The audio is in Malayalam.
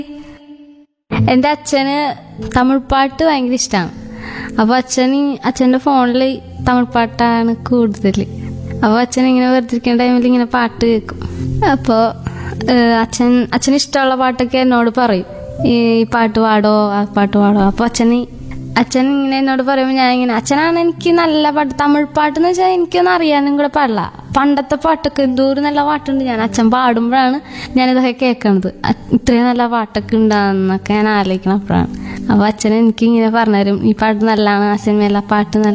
എൻ്റെ അച്ഛന് തമിഴ് പാട്ട് ഭയങ്കര ഇഷ്ടമാണ് അപ്പോൾ അച്ഛന് അച്ഛൻ്റെ ഫോണിൽ തമിഴ് പാട്ടാണ് കൂടുതൽ അപ്പോൾ അച്ഛൻ ഇങ്ങനെ വെറുതെ ഇരിക്കുന്ന ടൈമിൽ ഇങ്ങനെ പാട്ട് കേൾക്കും അപ്പോൾ അച്ഛൻ അച്ഛന് ഇഷ്ടമുള്ള പാട്ടൊക്കെ എന്നോട് പറയും ഈ പാട്ട് പാടോ ആ പാട്ട് പാടോ അപ്പോൾ അച്ഛന് അച്ഛൻ ഇങ്ങനെ എന്നോട് പറയുമ്പോൾ ഞാൻ ഇങ്ങനെ അച്ഛനാണ് എനിക്ക് നല്ല പാട്ട് തമിഴ് പാട്ട് എന്ന് വെച്ചാൽ എനിക്കൊന്നും അറിയാനും കൂടെ പാടില്ല പണ്ടത്തെ പാട്ടൊക്കെ എന്തോരം നല്ല പാട്ടുണ്ട് ഞാൻ അച്ഛൻ പാടുമ്പോഴാണ് ഞാനിതൊക്കെ കേൾക്കണത് അ- ഇത്രയും നല്ല പാട്ടൊക്കെ ഉണ്ടാന്നൊക്കെ ഞാൻ ആലോചിക്കണം അപ്പോഴാണ് അപ്പോൾ അച്ഛൻ എനിക്ക് ഇങ്ങനെ പറഞ്ഞുതരും ഈ പാട്ട് നല്ലതാണ് ആ സിനിമയിലെ പാട്ട് നല്ല